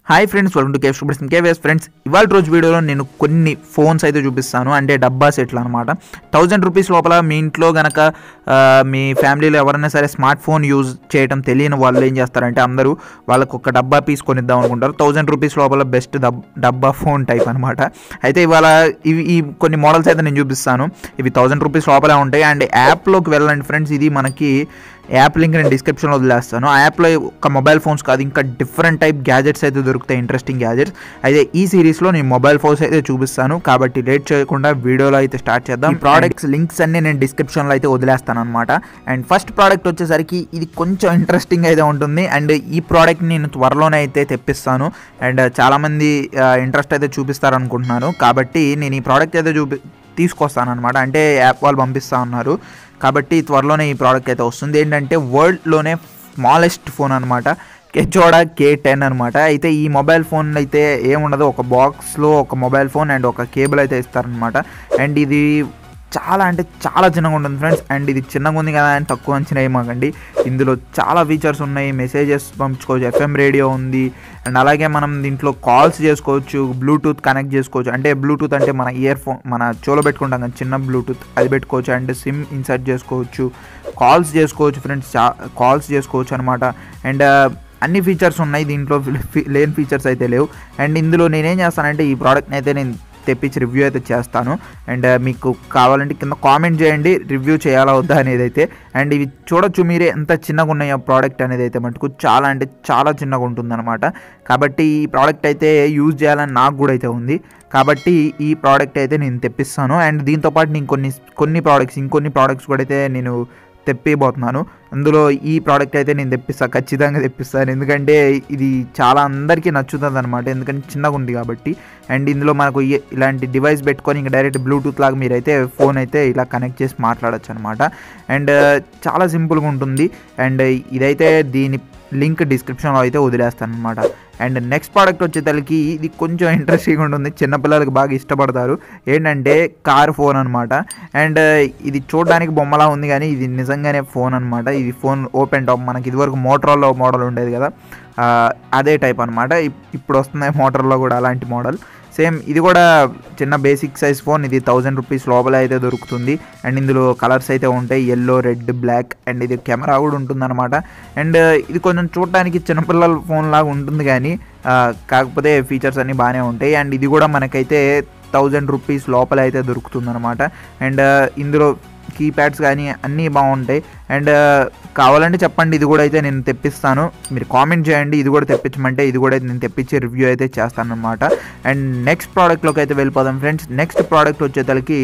hi friends welcome to KV students KVS friends ఇవాళ రోజు వీడియోలో నేను కొన్ని ఫోన్స్ అయితే చూపిస్తాను అంటే డబ్బా సెట్లు అనమాట థౌజండ్ రూపీస్ లోపల మీ ఇంట్లో గనక ఆ, మీ ఫ్యామిలీలో ఎవరైనా సరే స్మార్ట్ ఫోన్ యూజ్ చేయడం తెలియని వాళ్ళు ఏం చేస్తారంటే అందరూ వాళ్ళకు ఒక డబ్బా పీస్ కొనిద్దాం అనుకుంటారు థౌజండ్ రూపీస్ లోపల బెస్ట్ డబ్ డబ్బా ఫోన్ టైప్ అనమాట అయితే ఇవాళ ఇవి ఈ కొన్ని మోడల్స్ అయితే నేను చూపిస్తాను ఇవి థౌజండ్ రూపీస్ లోపలే ఉంటాయి అండ్ యాప్లోకి వెళ్ళండి ఫ్రెండ్స్ ఇది మనకి యాప్ లింక్ నేను డిస్క్రిప్షన్లో వదిలేస్తాను ఆ యాప్లో ఒక మొబైల్ ఫోన్స్ కాదు ఇంకా డిఫరెంట్ టైప్ గ్యాజెట్స్ అయితే దొరుకుతాయి ఇంట్రెస్టింగ్ గ్యాజెట్స్ అయితే ఈ సిరీస్లో నేను మొబైల్ ఫోన్స్ అయితే చూపిస్తాను కాబట్టి లేట్ చేయకుండా వీడియోలో అయితే స్టార్ట్ చేద్దాం ఈ ప్రోడక్ట్స్ లింక్స్ అన్ని నేను డిస్క్రిప్షన్లో అయితే వదిలేస్తాను అనమాట అండ్ ఫస్ట్ ప్రోడక్ట్ వచ్చేసరికి ఇది కొంచెం ఇంట్రెస్టింగ్ అయితే ఉంటుంది అండ్ ఈ ప్రోడక్ట్ నేను త్వరలోనే అయితే తెప్పిస్తాను అండ్ చాలామంది ఇంట్రెస్ట్ అయితే చూపిస్తారు అనుకుంటున్నాను కాబట్టి నేను ఈ ప్రోడక్ట్ అయితే చూపి తీసుకొస్తాను అనమాట అంటే యాప్ వాళ్ళు పంపిస్తా ఉన్నారు కాబట్టి త్వరలోనే ఈ ప్రోడక్ట్ అయితే వస్తుంది ఏంటంటే వరల్డ్లోనే స్మాలెస్ట్ ఫోన్ అనమాట కెచోడా కే టెన్ అనమాట అయితే ఈ మొబైల్ ఫోన్ అయితే ఏముండదు ఒక బాక్స్లో ఒక మొబైల్ ఫోన్ అండ్ ఒక కేబుల్ అయితే ఇస్తారనమాట అండ్ ఇది చాలా అంటే చాలా చిన్నగా ఉంటుంది ఫ్రెండ్స్ అండ్ ఇది చిన్నగా ఉంది కదా అని తక్కువ అంచనా ఏమాకండి ఇందులో చాలా ఫీచర్స్ ఉన్నాయి మెసేజెస్ పంపించుకోవచ్చు ఎఫ్ఎం రేడియో ఉంది అండ్ అలాగే మనం దీంట్లో కాల్స్ చేసుకోవచ్చు బ్లూటూత్ కనెక్ట్ చేసుకోవచ్చు అంటే బ్లూటూత్ అంటే మన ఇయర్ ఫోన్ మన చెవులో పెట్టుకుంటాం కదా చిన్న బ్లూటూత్ అది పెట్టుకోవచ్చు అండ్ సిమ్ ఇన్సర్ట్ చేసుకోవచ్చు కాల్స్ చేసుకోవచ్చు ఫ్రెండ్స్ చా కాల్స్ చేసుకోవచ్చు అనమాట అండ్ అన్ని ఫీచర్స్ ఉన్నాయి దీంట్లో ఫీ- లేని ఫీచర్స్ అయితే లేవు అండ్ ఇందులో నేనేం చేస్తానంటే ఈ ప్రోడక్ట్ని అయితే నేను తెప్పించి రివ్యూ అయితే చేస్తాను అండ్ మీకు కావాలంటే కింద కామెంట్ చేయండి రివ్యూ చేయాలా వద్దా అనేది అయితే అండ్ ఇవి చూడొచ్చు మీరే ఎంత చిన్నగా ఉన్నాయి ఆ ప్రోడక్ట్ అనేది అయితే మటుకు చాలా అంటే చాలా చిన్నగా ఉంటుందన్నమాట కాబట్టి ఈ ప్రోడక్ట్ అయితే యూజ్ చేయాలని నాకు కూడా అయితే ఉంది కాబట్టి ఈ ప్రోడక్ట్ అయితే నేను తెప్పిస్తాను అండ్ దీంతోపాటు నేను కొన్ని కొన్ని ప్రోడక్ట్స్ ఇంకొన్ని ప్రోడక్ట్స్ కూడా అయితే నేను తెప్పిపోతున్నాను అందులో ఈ ప్రోడక్ట్ అయితే నేను తెప్పిస్తాను ఖచ్చితంగా తెప్పిస్తాను ఎందుకంటే ఇది చాలా అందరికీ నచ్చుతుంది అనమాట ఎందుకంటే చిన్నగా ఉంది కాబట్టి అండ్ ఇందులో మనకు ఈ- ఇలాంటి డివైస్ పెట్టుకొని ఇంకా డైరెక్ట్ బ్లూటూత్ లాగా మీరైతే ఫోన్ అయితే ఇలా కనెక్ట్ చేసి మాట్లాడచ్చు అనమాట అండ్ చాలా సింపుల్గా ఉంటుంది అండ్ ఇదైతే దీని లింక్ డిస్క్రిప్షన్లో అయితే వదిలేస్తాను అనమాట అండ్ నెక్స్ట్ ప్రోడక్ట్ వచ్చేసరికి ఇది కొంచెం ఇంట్రెస్టింగ్ ఉంటుంది చిన్నపిల్లలకు బాగా ఇష్టపడతారు ఏంటంటే కార్ ఫోన్ అనమాట అండ్ ఇది చూడడానికి బొమ్మలా ఉంది కానీ ఇది నిజంగానే ఫోన్ అనమాట ఇది ఫోన్ ఓపెన్ టాప్ మనకి ఇదివరకు మోటరోలో మోడల్ ఉండేది కదా ఆ, అదే టైప్ అనమాట ఇప్పుడు వస్తున్నాయి మోటర్లో కూడా అలాంటి మోడల్ సేమ్ ఇది కూడా చిన్న బేసిక్ సైజ్ ఫోన్ ఇది థౌజండ్ రూపీస్ లోపల అయితే దొరుకుతుంది అండ్ ఇందులో కలర్స్ అయితే ఉంటాయి ఎల్లో రెడ్ బ్లాక్ అండ్ ఇది కెమెరా కూడా ఉంటుందన్నమాట అండ్ ఇది కొంచెం చూడటానికి చిన్నపిల్లల ఫోన్ లాగా ఉంటుంది కానీ ఆ, కాకపోతే ఫీచర్స్ అన్నీ బాగానే ఉంటాయి అండ్ ఇది కూడా మనకైతే థౌజండ్ రూపీస్ లోపల అయితే దొరుకుతుందన్నమాట అండ్ ఇందులో కీప్యాడ్స్ కానీ అన్నీ బాగుంటాయి అండ్ కావాలంటే చెప్పండి ఇది కూడా అయితే నేను తెప్పిస్తాను మీరు కామెంట్ చేయండి ఇది కూడా తెప్పించమంటే ఇది కూడా నేను తెప్పించి రివ్యూ అయితే చేస్తాను అనమాట అండ్ నెక్స్ట్ ప్రోడక్ట్లోకి అయితే వెళ్ళిపోదాం ఫ్రెండ్స్ నెక్స్ట్ ప్రోడక్ట్ వచ్చేసరికి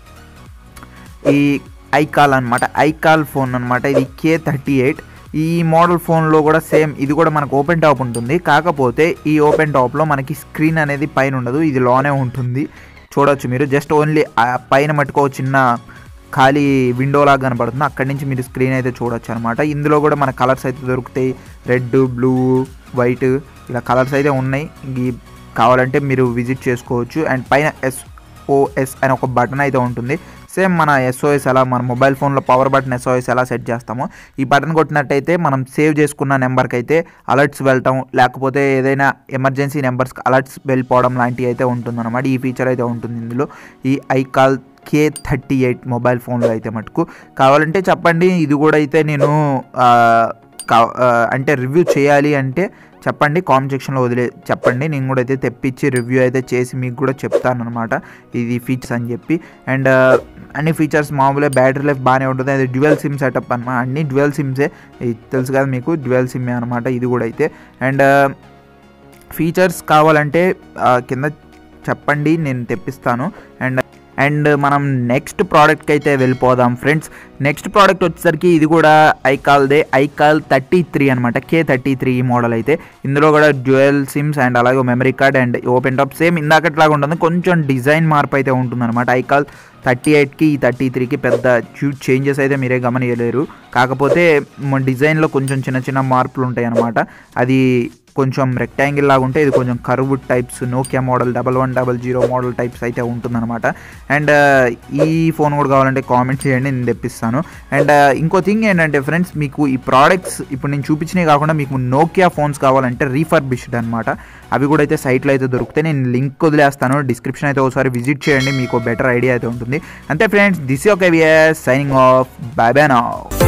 ఈ ఐకాల్ అనమాట ఐకాల్ ఫోన్ అనమాట ఇది కే థర్టీ ఎయిట్ ఈ మోడల్ ఫోన్లో కూడా సేమ్ ఇది కూడా మనకు ఓపెన్ టాప్ ఉంటుంది కాకపోతే ఈ ఓపెన్ టాప్లో మనకి స్క్రీన్ అనేది పైన ఉండదు ఇది లోనే ఉంటుంది చూడొచ్చు మీరు జస్ట్ ఓన్లీ పైన మట్టుకో చిన్న ఖాళీ విండో లాగా కనబడుతుంది అక్కడి నుంచి మీరు స్క్రీన్ అయితే చూడొచ్చు అనమాట ఇందులో కూడా మన కలర్స్ అయితే దొరుకుతాయి రెడ్ బ్లూ వైట్ ఇలా కలర్స్ అయితే ఉన్నాయి ఈ కావాలంటే మీరు విజిట్ చేసుకోవచ్చు అండ్ పైన ఎస్ఓఎస్ అని ఒక బటన్ అయితే ఉంటుంది సేమ్ మన ఎస్ఓఎస్ ఎలా మన మొబైల్ ఫోన్లో పవర్ బటన్ ఎస్ఓఎస్ ఎలా సెట్ చేస్తామో ఈ బటన్ కొట్టినట్టయితే మనం సేవ్ చేసుకున్న నెంబర్కి అయితే అలర్ట్స్ వెళ్ళటం లేకపోతే ఏదైనా ఎమర్జెన్సీ నెంబర్స్కి అలర్ట్స్ వెళ్ళిపోవడం లాంటివి అయితే ఉంటుందన్నమాట ఈ ఫీచర్ అయితే ఉంటుంది ఇందులో ఈ iKall K thirty eight mobile ఫోన్లో అయితే మటుకు కావాలంటే చెప్పండి ఇది కూడా అయితే నేను ఆ, కా- ఆ, అంటే రివ్యూ చేయాలి అంటే చెప్పండి కామెంట్ సెక్షన్లో వదిలే చెప్పండి నేను కూడా అయితే తెప్పించి రివ్యూ అయితే చేసి మీకు కూడా చెప్తాను అనమాట ఇది ఫీచర్స్ అని చెప్పి అండ్ అన్ని ఫీచర్స్ మామూలుగా బ్యాటరీ లైఫ్ బాగానే ఉంటుంది అది డ్యువల్ సిమ్ సెటప్ అనమాట అన్ని డ్యువల్ సిమ్సే ఇది తెలుసు కదా మీకు డ్యువల్ సిమ్ అనమాట ఇది కూడా అయితే అండ్ ఫీచర్స్ కావాలంటే ఆ, కింద చెప్పండి నేను తెప్పిస్తాను అండ్ అండ్ మనం నెక్స్ట్ ప్రోడక్ట్కి అయితే వెళ్ళిపోదాం ఫ్రెండ్స్ నెక్స్ట్ ప్రోడక్ట్ వచ్చేసరికి ఇది కూడా ఐకాల్దే ఐకాల్ థర్టీ త్రీ అనమాట కే థర్టీ త్రీ ఈ మోడల్ అయితే ఇందులో కూడా డ్యూయల్ సిమ్స్ అండ్ అలాగే memory card and open top same ఇందాకట్లాగా ఉంటుంది కొంచెం డిజైన్ మార్పు అయితే ఉంటుందన్నమాట ఐకాల్ థర్టీ ఎయిట్కి ఈ థర్టీ త్రీకి పెద్ద హ్యూజ్ చేంజెస్ అయితే మీరే గమనియలేరు కాకపోతే మ- డిజైన్లో కొంచెం చిన్న చిన్న మార్పులు ఉంటాయి అన్నమాట అది కొంచెం రెక్టాంగిల్ లాగా ఉంటే ఇది కొంచెం curve types Nokia model double one double zero model types అయితే ఉంటుందన్నమాట అండ్ ఈ ఫోన్ కూడా కావాలంటే కామెంట్ చేయండి నేను తెప్పిస్తాను అండ్ ఇంకో థింగ్ ఏంటంటే ఫ్రెండ్స్ మీకు ఈ ప్రోడక్ట్స్ ఇప్పుడు నేను చూపించినవి కాకుండా మీకు నోకియా ఫోన్స్ కావాలంటే రీఫర్బిష్డ్ అనమాట అవి కూడా అయితే సైట్లో అయితే దొరుకుతాయి నేను లింక్ వదిలేస్తాను డిస్క్రిప్షన్ అయితే ఒకసారి విజిట్ చేయండి మీకు బెటర్ ఐడియా అయితే ఉంటుంది అంతే ఫ్రెండ్స్ దిస్ ఒక సైనింగ్ ఆఫ్ బై బై నా